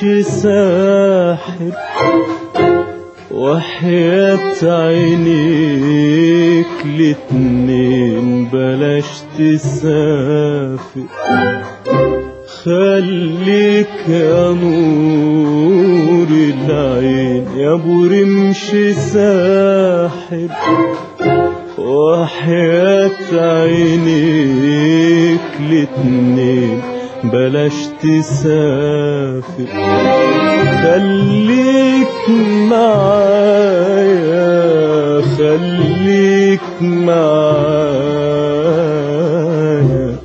ساحر وحياة عينيك الاتنين بلاش تسافر خليك يا نور العين يا ابو رمش ساحر وحياة عينيك الاتنين بلاش تسافر خليك معايا خليك معايا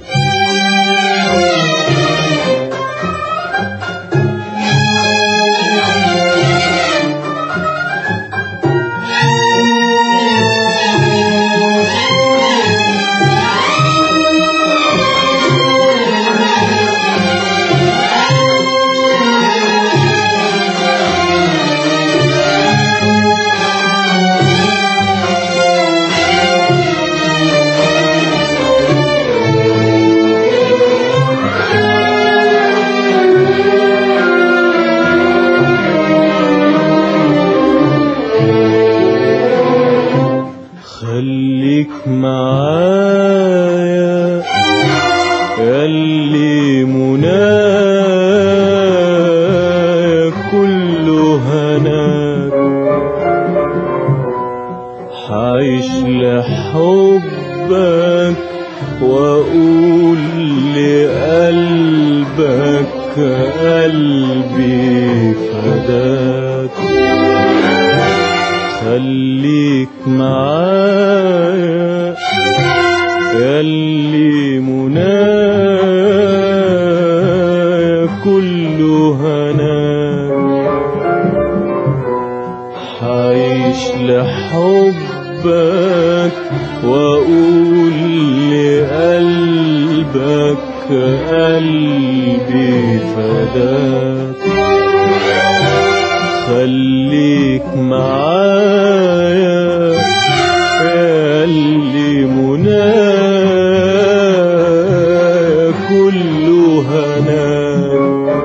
خليك معايا ياللي منايا كله هناك حعيش لحبك واقول لقلبك قلبي فداك خليك معايا ياللي منايا كله هناك حعيش لحبك واقول لقلبك قلبي فداك خليك معايا يا اللي منايا كله هناك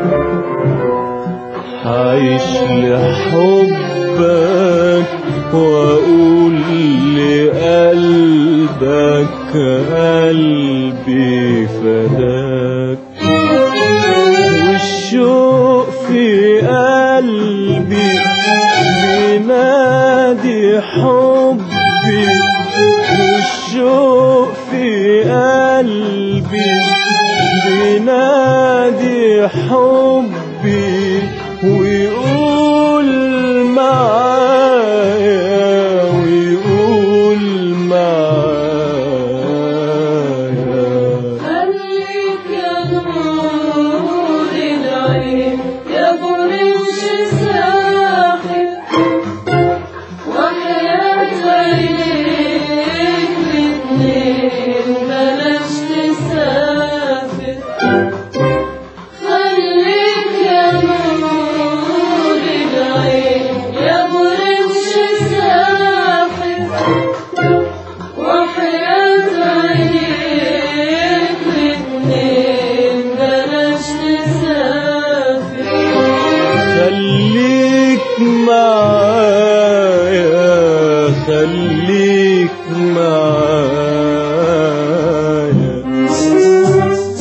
عايش لحبك واقول لقلبك قلبي فداك والشوق في قلبي بينادي حبي والشوق في قلبي بينادي حبي ويقول معايا ويقول معايا خليك يا نور العين يا برمش ساحر وحياة عينيك الاتنين بلاش تسافر خليك يا نور العين يا برمش ساحر وحياة عينيك الاتنين بلاش تسافر خليك معايا خليك معايا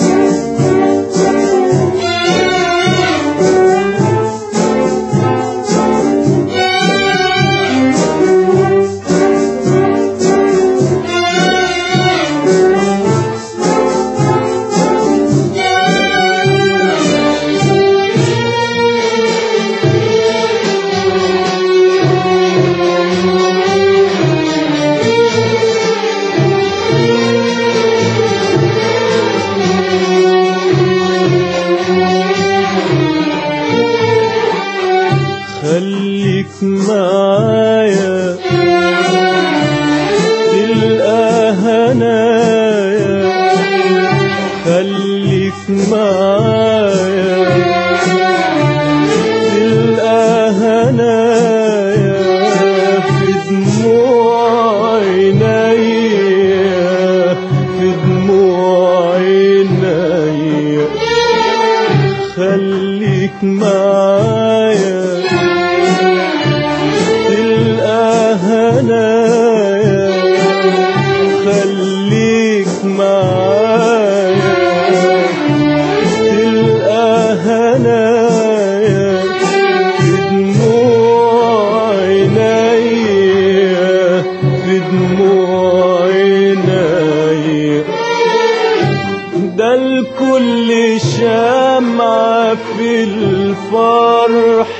خليك معايا تلقى هنايا خليك معايا تلقى هنايا في دموع عينيا في دموع عينيا خليك معايا هنايا خليك معايا تلقى هنايا في دموع عينيا في دموع عينيا ده الكل شمعة في الفرح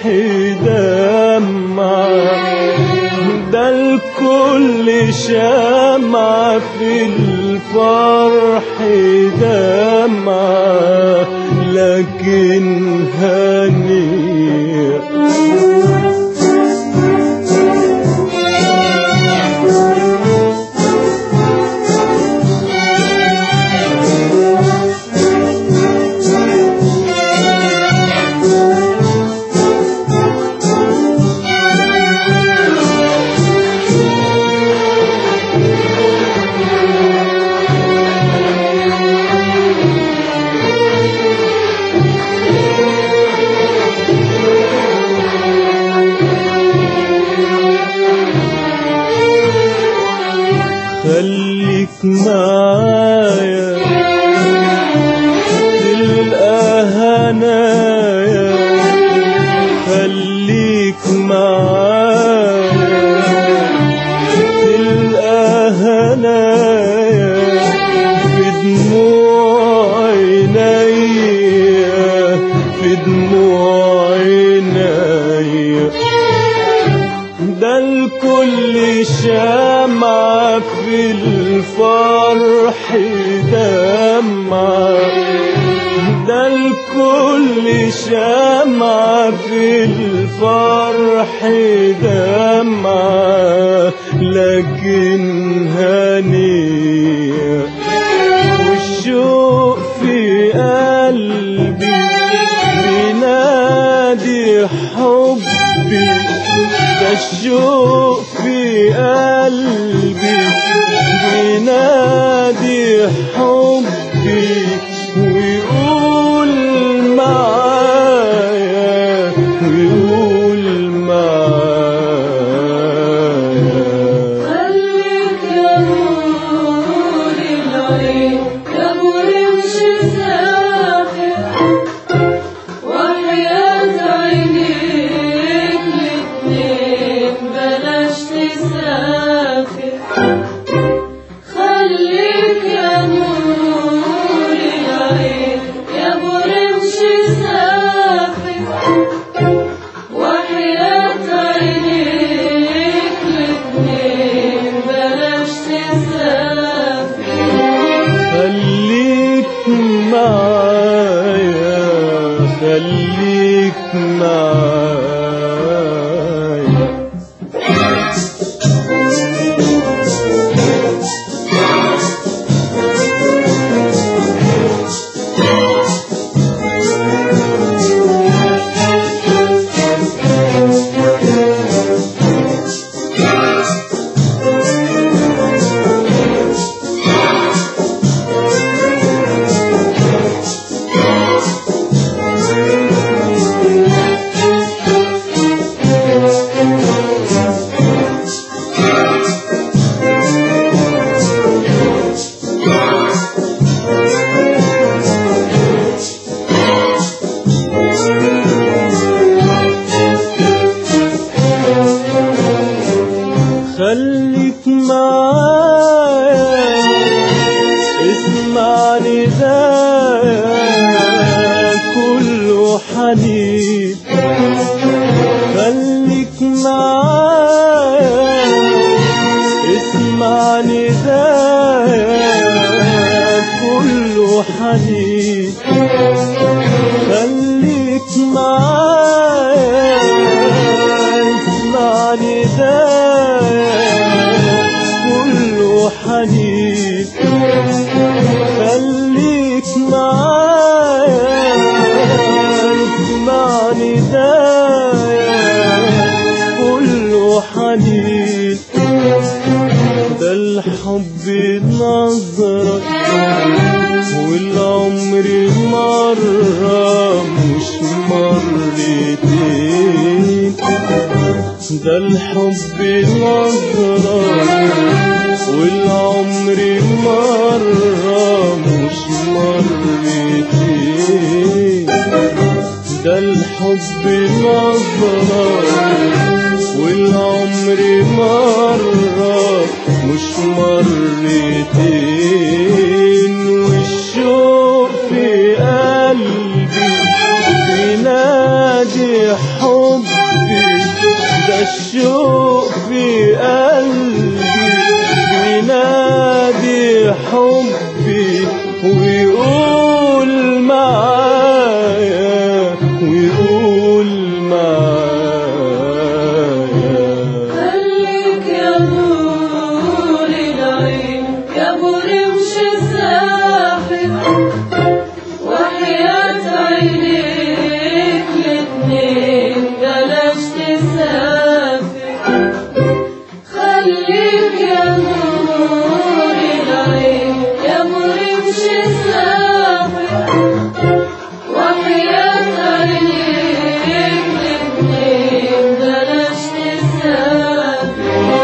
دمعة ده الكل شمعة في الفرح دمعة لكن هنيئة خليك معايا تلقى هنايا خليك معايا تلقى هنايا في دموع عينيا في دموع عينيا ده الكل شمعة في الفرح دمعة ده الكل شمعة في الفرح دمعة لكن هنيئة والشوق في قلبي بينادي حبي ده الشوق في قلبي بينادي حبي ويقول معايا ويقول معايا خليك يا نور العين يا برمش ساحر وحياة عينيك الاتنين بلاش تسافر خليك يا نور العين يا برمش ساحر وحياة عينيك الاتنين بلاش تسافر خليك معايا خليك معايا خليك معايا اسمع ندايا كله حنين خليك معايا اسمع ندايا كله حنين خليك معايا اسمع ندايا كله حنين خليك معايا اسمع ندايا كله حنين ده الحب نظرك والعمر مرة مش مرتين ده الحب نظرة حبي ويقول معايا ويقول معايا خليك يا نور العين يا ابو رمش الساحل وحياة عينيك الاتنين بلاش تسافر خليك يا نور العين يا ابو رمش الساحل وحياة عينيك الاتنين بلاش تسافر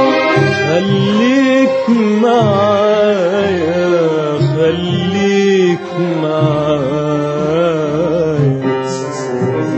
خليك معايا خليك معايا